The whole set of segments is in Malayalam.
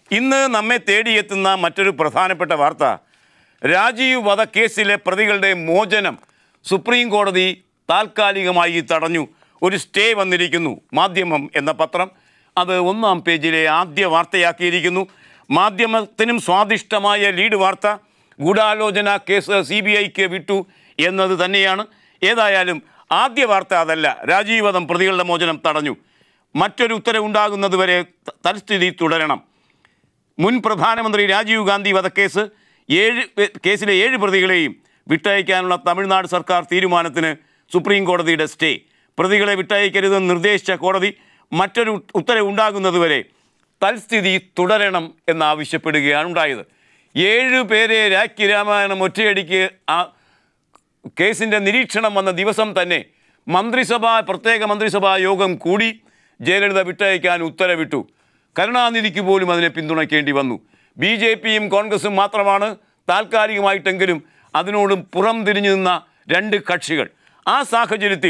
ഇന്ന് നമ്മെ തേടിയെത്തുന്ന മറ്റൊരു പ്രധാനപ്പെട്ട വാർത്ത രാജീവ് വധക്കേസിലെ പ്രതികളുടെ മോചനം സുപ്രീം കോടതി താൽക്കാലികമായി തടഞ്ഞു ഒരു സ്റ്റേ വന്നിരിക്കുന്നു മാധ്യമം എന്ന പത്രം അത് ഒന്നാം പേജിലെ ആദ്യ വാർത്തയാക്കിയിരിക്കുന്നു മാധ്യമത്തിനും സ്വാദിഷ്ടമായ ലീഡ് വാർത്ത ഗൂഢാലോചന കേസ് സി ബി ഐക്ക് വിട്ടു എന്നത് തന്നെയാണ് ഏതായാലും ആദ്യ വാർത്ത അതല്ല രാജീവ് വധം പ്രതികളുടെ മോചനം തടഞ്ഞു മറ്റൊരു ഉത്തരവുണ്ടാകുന്നതുവരെ ത- തൽസ്ഥിതി തുടരണം മുൻ പ്രധാനമന്ത്രി രാജീവ് ഗാന്ധി വധക്കേസ് ഏഴ് പേ- കേസിലെ ഏഴ് പ്രതികളെയും വിട്ടയക്കാനുള്ള തമിഴ്നാട് സർക്കാർ തീരുമാനത്തിന് സുപ്രീം കോടതിയുടെ സ്റ്റേ പ്രതികളെ വിട്ടയക്കരുതെന്ന് നിർദ്ദേശിച്ച കോടതി മറ്റൊരു ഉത്തരവുണ്ടാകുന്നതുവരെ തൽസ്ഥിതി തുടരണം എന്നാവശ്യപ്പെടുകയാണ് ഉണ്ടായത് ഏഴ് പേരെ രാഖി രാമായണം ഒറ്റയടിക്ക് ആ കേസിൻ്റെ നിരീക്ഷണം വന്ന ദിവസം തന്നെ മന്ത്രിസഭ പ്രത്യേക മന്ത്രിസഭാ യോഗം കൂടി ജയലളിത വിട്ടയക്കാൻ ഉത്തരവിട്ടു കരുണാനിധിക്ക് പോലും അതിനെ പിന്തുണയ്ക്കേണ്ടി വന്നു ബി ജെ പിയും കോൺഗ്രസും മാത്രമാണ് താൽക്കാലികമായിട്ടെങ്കിലും അതിനോട് പുറം തിരിഞ്ഞു നിന്ന രണ്ട് കക്ഷികൾ ആ സാഹചര്യത്തിൽ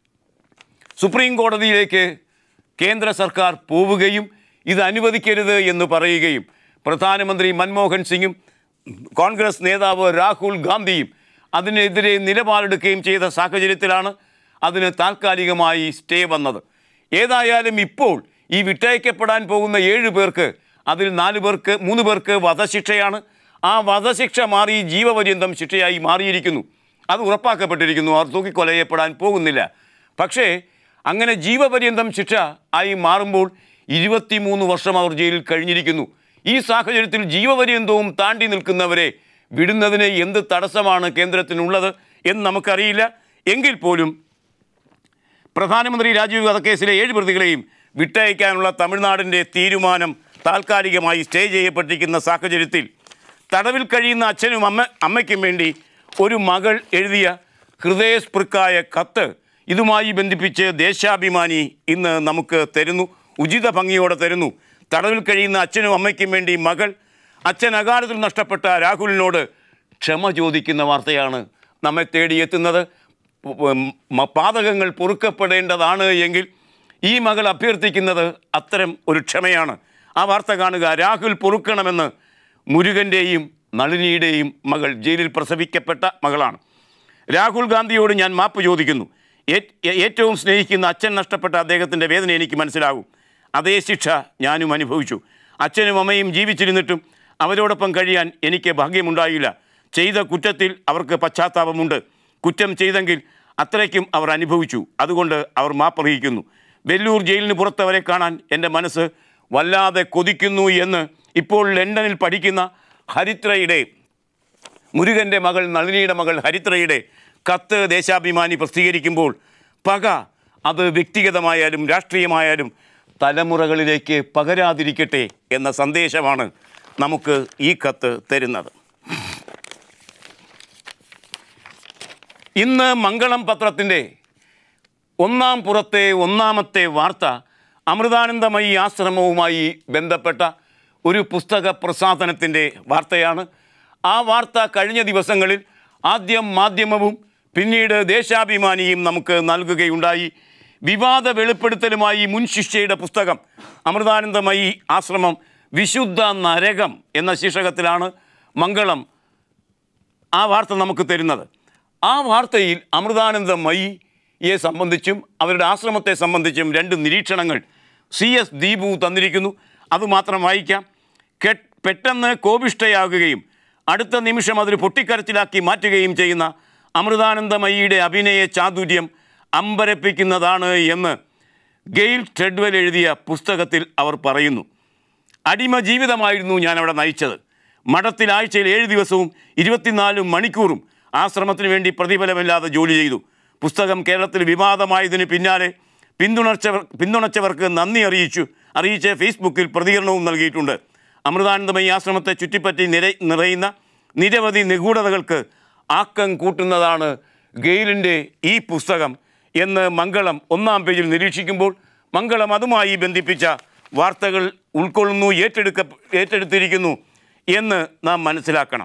സുപ്രീം കോടതിയിലേക്ക് കേന്ദ്ര സർക്കാർ പോവുകയും ഇത് അനുവദിക്കരുത് എന്ന് പറയുകയും പ്രധാനമന്ത്രി മൻമോഹൻ സിംഗും കോൺഗ്രസ് നേതാവ് രാഹുൽ ഗാന്ധിയും അതിനെതിരെ നിലപാടെടുക്കുകയും ചെയ്ത സാഹചര്യത്തിലാണ് അതിന് താൽക്കാലികമായി സ്റ്റേ വന്നത് ഏതായാലും ഇപ്പോൾ ഈ വിട്ടയക്കപ്പെടാൻ പോകുന്ന ഏഴ് പേർക്ക് അതിൽ നാല് പേർക്ക് മൂന്ന് പേർക്ക് വധശിക്ഷയാണ് ആ വധശിക്ഷ മാറി ജീവപര്യന്തം ശിക്ഷയായി മാറിയിരിക്കുന്നു അത് ഉറപ്പാക്കപ്പെട്ടിരിക്കുന്നു അവർ തൂക്കിക്കൊല ചെയ്യപ്പെടാൻ പോകുന്നില്ല പക്ഷേ അങ്ങനെ ജീവപര്യന്തം ശിക്ഷ ആയി മാറുമ്പോൾ ഇരുപത്തിമൂന്ന് വർഷം അവർ ജയിലിൽ കഴിഞ്ഞിരിക്കുന്നു ഈ സാഹചര്യത്തിൽ ജീവപര്യന്തവും താണ്ടി നിൽക്കുന്നവരെ വിടുന്നതിന് എന്ത് തടസ്സമാണ് കേന്ദ്രത്തിനുള്ളത് എന്ന് നമുക്കറിയില്ല എങ്കിൽ പോലും പ്രധാനമന്ത്രി രാജീവ് വധക്കേസിലെ ഏഴ് പ്രതികളെയും വിട്ടയക്കാനുള്ള തമിഴ്നാടിൻ്റെ തീരുമാനം താൽക്കാലികമായി സ്റ്റേ ചെയ്യപ്പെട്ടിരിക്കുന്ന സാഹചര്യത്തിൽ തടവിൽ കഴിയുന്ന അച്ഛനും അമ്മ അമ്മയ്ക്കും വേണ്ടി ഒരു മകൾ എഴുതിയ ഹൃദയസ്പൃക്കായ കത്ത് ഇതുമായി ബന്ധിപ്പിച്ച് ദേശാഭിമാനി ഇന്ന് നമുക്ക് തരുന്നു ഉചിത ഭംഗിയോടെ തരുന്നു തടവിൽ കഴിയുന്ന അച്ഛനും അമ്മയ്ക്കും വേണ്ടി മകൾ അച്ഛൻ അകാലത്തിൽ നഷ്ടപ്പെട്ട രാഹുലിനോട് ക്ഷമ ചോദിക്കുന്ന വാർത്തയാണ് നമ്മെ തേടിയെത്തുന്നത് ഉം, മ- പാതകങ്ങൾ പൊറുക്കപ്പെടേണ്ടതാണ് എങ്കിൽ ഈ മകൾ അഭ്യർത്ഥിക്കുന്നത് അത്തരം ഒരു ക്ഷമയാണ് ആ വാർത്ത കാണുക രാഹുൽ പൊറുക്കണമെന്ന് മുരുകൻ്റെയും നളിനിയുടെയും മകൾ ജയിലിൽ പ്രസവിക്കപ്പെട്ട മകളാണ് രാഹുൽ ഗാന്ധിയോട് ഞാൻ മാപ്പ് ചോദിക്കുന്നു ഏ- ഏ- ഏറ്റവും സ്നേഹിക്കുന്ന അച്ഛൻ നഷ്ടപ്പെട്ട അദ്ദേഹത്തിൻ്റെ വേദന എനിക്ക് മനസ്സിലാകും അതേ ശിക്ഷ ഞാനും അനുഭവിച്ചു അച്ഛനും അമ്മയും ജീവിച്ചിരുന്നിട്ടും അവരോടൊപ്പം കഴിയാൻ എനിക്ക് ഭാഗ്യമുണ്ടായില്ല ചെയ്ത കുറ്റത്തിൽ അവർക്ക് പശ്ചാത്താപമുണ്ട് കുറ്റം ചെയ്തെങ്കിൽ അത്രയ്ക്കും അവർ അനുഭവിച്ചു അതുകൊണ്ട് അവർ മാപ്പറിയിക്കുന്നു വെല്ലൂർ ജയിലിന് പുറത്തവരെ കാണാൻ എൻ്റെ മനസ്സ് വല്ലാതെ കൊതിക്കുന്നു എന്ന് ഇപ്പോൾ ലണ്ടനിൽ പഠിക്കുന്ന ഹരിത്രയുടെ മുരുകൻ്റെ മകൾ നളിനിയുടെ മകൾ ഹരിത്രയുടെ കത്ത് ദേശാഭിമാനി പ്രസിദ്ധീകരിക്കുമ്പോൾ പക അത് വ്യക്തിഗതമായാലും രാഷ്ട്രീയമായാലും തലമുറകളിലേക്ക് പകരാതിരിക്കട്ടെ എന്ന സന്ദേശമാണ് നമുക്ക് ഈ കത്ത് തരുന്നത് ഇന്ന് മംഗളം പത്രത്തിൻ്റെ ഒന്നാം പുറത്തെ ഒന്നാമത്തെ വാർത്ത അമൃതാനന്ദമയി ആശ്രമവുമായി ബന്ധപ്പെട്ട ഒരു പുസ്തക പ്രസാധനത്തിൻ്റെ വാർത്തയാണ് ആ വാർത്ത കഴിഞ്ഞ ദിവസങ്ങളിൽ ആദ്യം മാധ്യമവും പിന്നീട് ദേശാഭിമാനിയും നമുക്ക് നൽകുകയുണ്ടായി വിവാദ വെളിപ്പെടുത്തലുമായി മുൻ ശിഷ്യയുടെ പുസ്തകം അമൃതാനന്ദമയി ആശ്രമം വിശുദ്ധ നരകം എന്ന ശീർഷകത്തിലാണ് മംഗളം ആ വാർത്ത നമുക്ക് തരുന്നത് ആ വാർത്തയിൽ അമൃതാനന്ദമയിയെ സംബന്ധിച്ചും അവരുടെ ആശ്രമത്തെ സംബന്ധിച്ചും രണ്ട് നിരീക്ഷണങ്ങൾ സി എസ് ദീപു തന്നിരിക്കുന്നു അതുമാത്രം വായിക്കാം കെ പെട്ടെന്ന് കോപിഷ്ടയാകുകയും അടുത്ത നിമിഷം അതൊരു പൊട്ടിക്കരച്ചിലാക്കി മാറ്റുകയും ചെയ്യുന്ന അമൃതാനന്ദമയിയുടെ അഭിനയ ചാതുര്യം അമ്പരപ്പിക്കുന്നതാണ് എന്ന് ഗെയിൽ ട്രെഡ്വെൽ എഴുതിയ പുസ്തകത്തിൽ അവർ പറയുന്നു അടിമ ജീവിതമായിരുന്നു ഞാൻ അവിടെ നയിച്ചത് മഠത്തിൽ ആഴ്ചയിൽ ഏഴ് ദിവസവും ഇരുപത്തിനാല് മണിക്കൂറും ആശ്രമത്തിന് വേണ്ടി പ്രതിഫലമില്ലാതെ ജോലി ചെയ്തു പുസ്തകം കേരളത്തിൽ വിവാദമായതിന് പിന്നാലെ പിന്തുണച്ചവർ പിന്തുണച്ചവർക്ക് നന്ദി അറിയിച്ചു അറിയിച്ച് ഫേസ്ബുക്കിൽ പ്രതികരണവും നൽകിയിട്ടുണ്ട് അമൃതാനന്ദമയി ആശ്രമത്തെ ചുറ്റിപ്പറ്റി നിര നിറയുന്ന നിരവധി നിഗൂഢതകൾക്ക് ആക്കം കൂട്ടുന്നതാണ് ഗെയിലിൻ്റെ ഈ പുസ്തകം എന്ന് മംഗളം ഒന്നാം പേജിൽ നിരീക്ഷിക്കുമ്പോൾ മംഗളം അതുമായി ബന്ധിപ്പിച്ച വാർത്തകൾ ഉൾക്കൊള്ളുന്നു ഏറ്റെടുക്ക ഏറ്റെടുത്തിരിക്കുന്നു എന്ന് നാം മനസ്സിലാക്കണം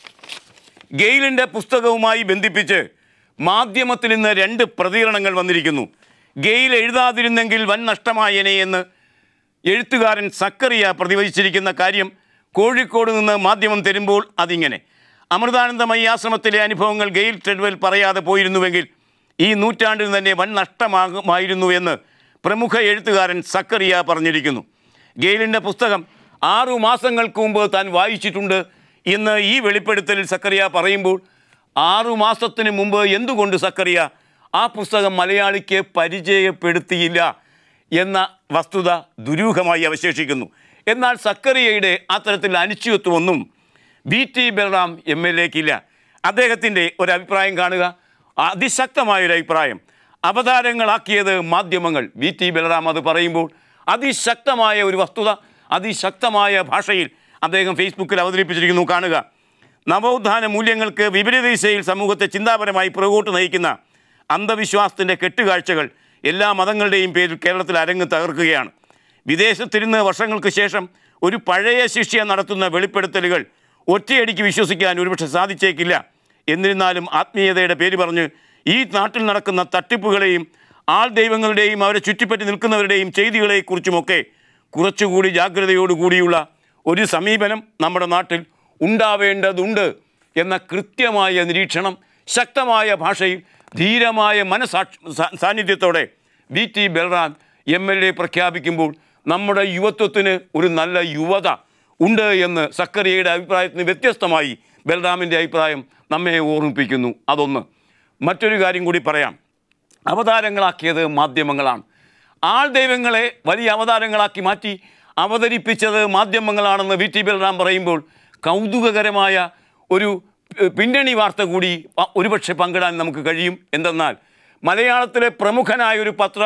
ഗെയിലിൻ്റെ പുസ്തകവുമായി ബന്ധിപ്പിച്ച് മാധ്യമത്തിൽ ഇന്ന് രണ്ട് പ്രതികരണങ്ങൾ വന്നിരിക്കുന്നു ഗെയിൽ എഴുതാതിരുന്നെങ്കിൽ വൻ നഷ്ടമായേനെ എന്ന് എഴുത്തുകാരൻ സക്കറിയ പ്രതിവചിച്ചിരിക്കുന്ന കാര്യം കോഴിക്കോട് നിന്ന് മാധ്യമം തരുമ്പോൾ അതിങ്ങനെ അമൃതാനന്ദമയി ആശ്രമത്തിലെ അനുഭവങ്ങൾ ഗെയിൽ ട്രെഡ്വെൽ പറയാതെ പോയിരുന്നുവെങ്കിൽ ഈ നൂറ്റാണ്ടിൽ തന്നെ വൻ നഷ്ടമാകുമായിരുന്നു എന്ന് പ്രമുഖ എഴുത്തുകാരൻ സക്കറിയ പറഞ്ഞിരിക്കുന്നു ഗെയിലിൻ്റെ പുസ്തകം ആറു മാസങ്ങൾക്ക് മുമ്പ് താൻ വായിച്ചിട്ടുണ്ട് എന്ന് ഈ വെളിപ്പെടുത്തലിൽ സക്കറിയ പറയുമ്പോൾ ആറു മാസത്തിന് മുമ്പ് എന്തുകൊണ്ട് സക്കറിയ ആ പുസ്തകം മലയാളിക്ക് പരിചയപ്പെടുത്തിയില്ല എന്ന വസ്തുത ദുരൂഹമായി അവശേഷിക്കുന്നു എന്നാൽ സക്കറിയയുടെ അത്തരത്തിൽ അനിശ്ചിതത്വമൊന്നും B T Balram M L എക്കില്ല അദ്ദേഹത്തിൻ്റെ ഒരു അഭിപ്രായം കാണുക അതിശക്തമായൊരു അഭിപ്രായം അവതാരങ്ങളാക്കിയത് മാധ്യമങ്ങൾ ബി ടി ബലറാം അത് പറയുമ്പോൾ അതിശക്തമായ ഒരു വസ്തുത അതിശക്തമായ ഭാഷയിൽ അദ്ദേഹം ഫേസ്ബുക്കിൽ അവതരിപ്പിച്ചിരിക്കുന്നു കാണുക നവോത്ഥാന മൂല്യങ്ങൾക്ക് വിപരീത ദിശയിൽ സമൂഹത്തെ ചിന്താപരമായി പുറകോട്ട് നയിക്കുന്ന അന്ധവിശ്വാസത്തിൻ്റെ കെട്ടുകാഴ്ചകൾ എല്ലാ മതങ്ങളുടെയും പേരിൽ കേരളത്തിൽ അരങ്ങ് തകർക്കുകയാണ് വിദേശത്തിരുന്ന് വർഷങ്ങൾക്ക് ശേഷം ഒരു പഴയ ശിഷ്യ നടത്തുന്ന വെളിപ്പെടുത്തലുകൾ ഒറ്റയടിക്ക് വിശ്വസിക്കാൻ ഒരുപക്ഷെ സാധിച്ചേക്കില്ല എന്നിരുന്നാലും ആത്മീയതയുടെ പേര് പറഞ്ഞ് ഈ നാട്ടിൽ നടക്കുന്ന തട്ടിപ്പുകളെയും ആൾ ദൈവങ്ങളുടെയും അവരെ ചുറ്റിപ്പറ്റി നിൽക്കുന്നവരുടെയും ചെയ്തികളെക്കുറിച്ചുമൊക്കെ കുറച്ചുകൂടി ജാഗ്രതയോടുകൂടിയുള്ള ഒരു സമീപനം നമ്മുടെ നാട്ടിൽ ഉണ്ടാവേണ്ടതുണ്ട് എന്ന കൃത്യമായ നിരീക്ഷണം ശക്തമായ ഭാഷയിൽ ധീരമായ മനസാക്ഷി സാ- സാന്നിധ്യത്തോടെ B T Balram M L A പ്രഖ്യാപിക്കുമ്പോൾ നമ്മുടെ യുവത്വത്തിന് ഒരു നല്ല യുവത ഉണ്ട് എന്ന് സക്കറിയയുടെ അഭിപ്രായത്തിന് വ്യത്യസ്തമായി ബൽറാമിൻ്റെ അഭിപ്രായം നമ്മെ ഓർമ്മിപ്പിക്കുന്നു അതൊന്ന് മറ്റൊരു കാര്യം കൂടി പറയാം അവതാരങ്ങളാക്കിയത് മാധ്യമങ്ങളാണ് ആൾ ദൈവങ്ങളെ വലിയ അവതാരങ്ങളാക്കി മാറ്റി അവതരിപ്പിച്ചത് മാധ്യമങ്ങളാണെന്ന് വി ടി ബൽറാം പറയുമ്പോൾ കൗതുകകരമായ ഒരു ഏഹ്, പിന്നണി വാർത്ത കൂടി പ- ഒരുപക്ഷെ പങ്കിടാൻ നമുക്ക് കഴിയും എന്തെന്നാൽ മലയാളത്തിലെ പ്രമുഖനായ ഒരു പത്ര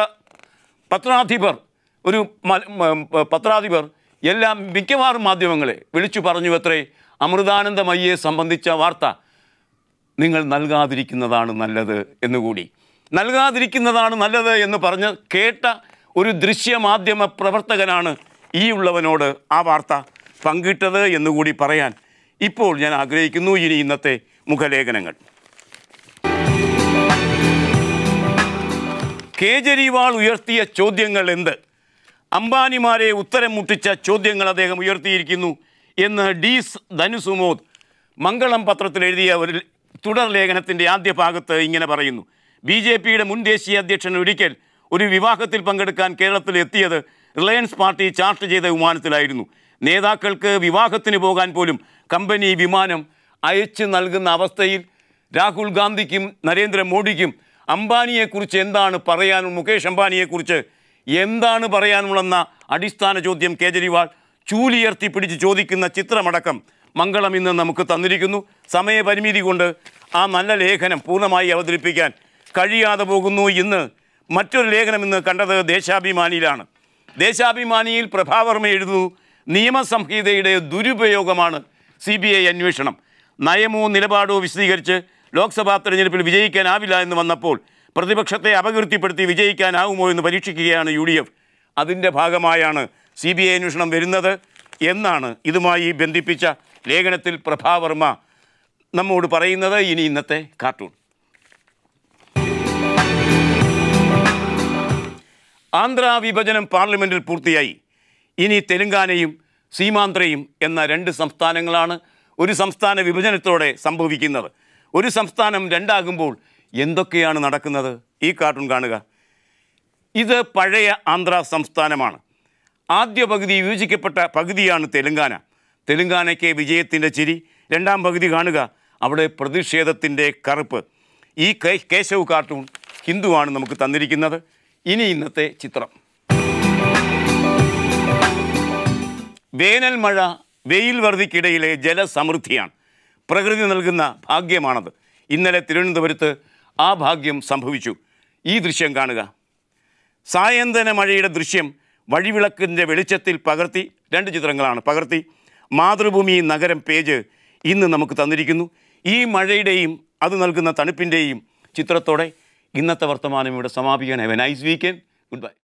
പത്രാധിപർ ഒരു മ- മ- പത്രാധിപർ എല്ലാം മിക്കവാറും മാധ്യമങ്ങളെ വിളിച്ചു പറഞ്ഞു അത്രേ അമൃതാനന്ദമയ്യെ സംബന്ധിച്ച വാർത്ത നിങ്ങൾ നൽകാതിരിക്കുന്നതാണ് നല്ലത് എന്നുകൂടി നൽകാതിരിക്കുന്നതാണ് നല്ലത് എന്ന് പറഞ്ഞ് കേട്ട ഒരു ദൃശ്യമാധ്യമ പ്രവർത്തകനാണ് ഈ ഉള്ളവനോട് ആ വാർത്ത പങ്കിട്ടത് എന്നുകൂടി പറയാൻ ഇപ്പോൾ ഞാൻ ആഗ്രഹിക്കുന്നു ഇനി ഇന്നത്തെ മുഖലേഖനങ്ങൾ കേജ്രിവാൾ ഉയർത്തിയ ചോദ്യങ്ങൾ എന്ത് അംബാനിമാരെ ഉത്തരം മുട്ടിച്ച ചോദ്യങ്ങൾ അദ്ദേഹം ഉയർത്തിയിരിക്കുന്നു എന്ന് ഡി സ് ധനുസുമോദ് മംഗളം പത്രത്തിൽ എഴുതിയ ഒരു തുടർ ലേഖനത്തിൻ്റെ ആദ്യ ഭാഗത്ത് ഇങ്ങനെ പറയുന്നു ബി ജെ പിയുടെ മുൻ ദേശീയ അധ്യക്ഷൻ ഒരിക്കൽ ഒരു വിവാഹത്തിൽ പങ്കെടുക്കാൻ കേരളത്തിൽ എത്തിയത് റിലയൻസ് പാർട്ടി ചാർട്ട് ചെയ്ത വിമാനത്തിലായിരുന്നു നേതാക്കൾക്ക് വിവാഹത്തിന് പോകാൻ പോലും കമ്പനി വിമാനം അയച്ചു നൽകുന്ന അവസ്ഥയിൽ രാഹുൽ ഗാന്ധിക്കും നരേന്ദ്രമോദിക്കും അംബാനിയെക്കുറിച്ച് എന്താണ് പറയാനും മുകേഷ് അംബാനിയെക്കുറിച്ച് എന്താണ് പറയാനുള്ളെന്ന അടിസ്ഥാന ചോദ്യം കേജ്രിവാൾ ചൂലിയർത്തി പിടിച്ച് ചോദിക്കുന്ന ചിത്രമടക്കം മംഗളം ഇന്ന് നമുക്ക് തന്നിരിക്കുന്നു സമയപരിമിതി കൊണ്ട് ആ നല്ല ലേഖനം പൂർണ്ണമായി അവതരിപ്പിക്കാൻ കഴിയാതെ പോകുന്നു ഇന്ന് മറ്റൊരു ലേഖനം ഇന്ന് കണ്ടത് ദേശാഭിമാനിയിലാണ് ദേശാഭിമാനിയിൽ പ്രഭാവർമ്മ എഴുതുന്നു നിയമസംഹിതയുടെ ദുരുപയോഗമാണ് സി ബി ഐ അന്വേഷണം നയമോ നിലപാടോ വിശദീകരിച്ച് ലോക്സഭാ തെരഞ്ഞെടുപ്പിൽ വിജയിക്കാനാവില്ല എന്ന് വന്നപ്പോൾ പ്രതിപക്ഷത്തെ അപകീർത്തിപ്പെടുത്തി വിജയിക്കാനാവുമോ എന്ന് പരീക്ഷിക്കുകയാണ് യു ഡി എഫ് അതിൻ്റെ ഭാഗമായാണ് സി ബി ഐ അന്വേഷണം വരുന്നത് എന്നാണ് ഇതുമായി ബന്ധിപ്പിച്ച ലേഖനത്തിൽ പ്രഭാവർമ്മ നമ്മോട് പറയുന്നത് ഇനി ഇന്നത്തെ കാർട്ടൂൺ ആന്ധ്ര വിഭജനം പാർലമെൻറ്റിൽ പൂർത്തിയായി ഇനി തെലുങ്കാനയും സീമാന്ധ്രയും എന്ന രണ്ട് സംസ്ഥാനങ്ങളാണ് ഒരു സംസ്ഥാന വിഭജനത്തോടെ സംഭവിക്കുന്നത് ഒരു സംസ്ഥാനം രണ്ടാകുമ്പോൾ എന്തൊക്കെയാണ് നടക്കുന്നത് ഈ കാർട്ടൂൺ കാണുക ഇത് പഴയ ആന്ധ്ര സംസ്ഥാനമാണ് ആദ്യ പകുതി വിഭജിക്കപ്പെട്ട പകുതിയാണ് തെലുങ്കാന തെലുങ്കാനയ്ക്ക് വിജയത്തിൻ്റെ ചിരി രണ്ടാം പകുതി കാണുക അവിടെ പ്രതിഷേധത്തിൻ്റെ കറുപ്പ് ഈ കേ- കേശവ് കാർട്ടൂൺ ഹിന്ദുവാണ് നമുക്ക് തന്നിരിക്കുന്നത് ഇനി ഇന്നത്തെ ചിത്രം വേനൽ മഴ വെയിൽ വർദ്ധിക്കിടയിലെ ജലസമൃദ്ധിയാണ് പ്രകൃതി നൽകുന്ന ഭാഗ്യമാണത് ഇന്നലെ തിരുവനന്തപുരത്ത് ആ ഭാഗ്യം സംഭവിച്ചു ഈ ദൃശ്യം കാണുക സായന്തന മഴയുടെ ദൃശ്യം വഴിവിളക്കിൻ്റെ വെളിച്ചത്തിൽ പകർത്തി രണ്ട് ചിത്രങ്ങളാണ് പകർത്തി മാതൃഭൂമി നഗരം പേജ് ഇന്ന് നമുക്ക് തന്നിരിക്കുന്നു ഈ മഴയുടെയും അത് നൽകുന്ന തണുപ്പിൻ്റെയും ചിത്രത്തോടെ ഇന്നത്തെ വർത്തമാനം ഇവിടെ സമാപിക്കാൻ have a nice weekend good by